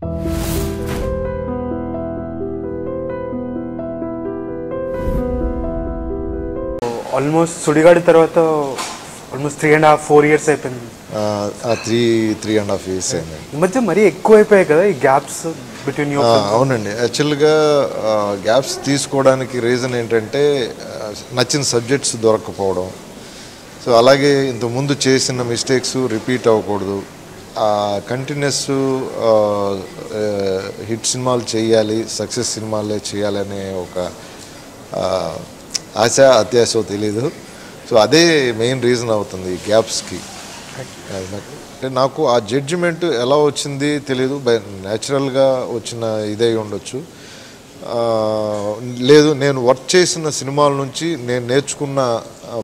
almost సుడిగాడి తర్వాత almost three and half four years అయిపోయింది three three and half years అయింది ఈ మధ్య మరీ ఎక్కువ అయిపోయాయి కదా ఈ గ్యాప్స్ బిట్వీన్ యూ ఆ, అవునండి యాక్చువల్గా గ్యాప్స్ తీసుకోవడానికి రీజన్ ఏంటంటే ఆ, నచ్చిన సబ్జెక్ట్స్ దొరకకపోవడం సో అలాగే ఇంతకుముందు చేసిన మిస్టేక్స్ రిపీట్ అవ్వకూడదు కంటిన్యూస్ హిట్ సినిమాలు చేయాలి సక్సెస్ సినిమాలే చేయాలనే ఒక ఆ, ఆశ అత్యాశ తెలీదు సో అదే మెయిన్ రీజన్ అవుతుంది ఈ గ్యాప్స్కి అది నాకు- అంటే నాకు ఆ జడ్జిమెంట్ ఎలా వచ్చింది తెలియదు బై న్యాచురల్గా వచ్చిన ఇదై ఉండొచ్చు ఆ, లేదు నేను వర్క్ చేసిన సినిమాల నుంచి నేను నేర్చుకున్న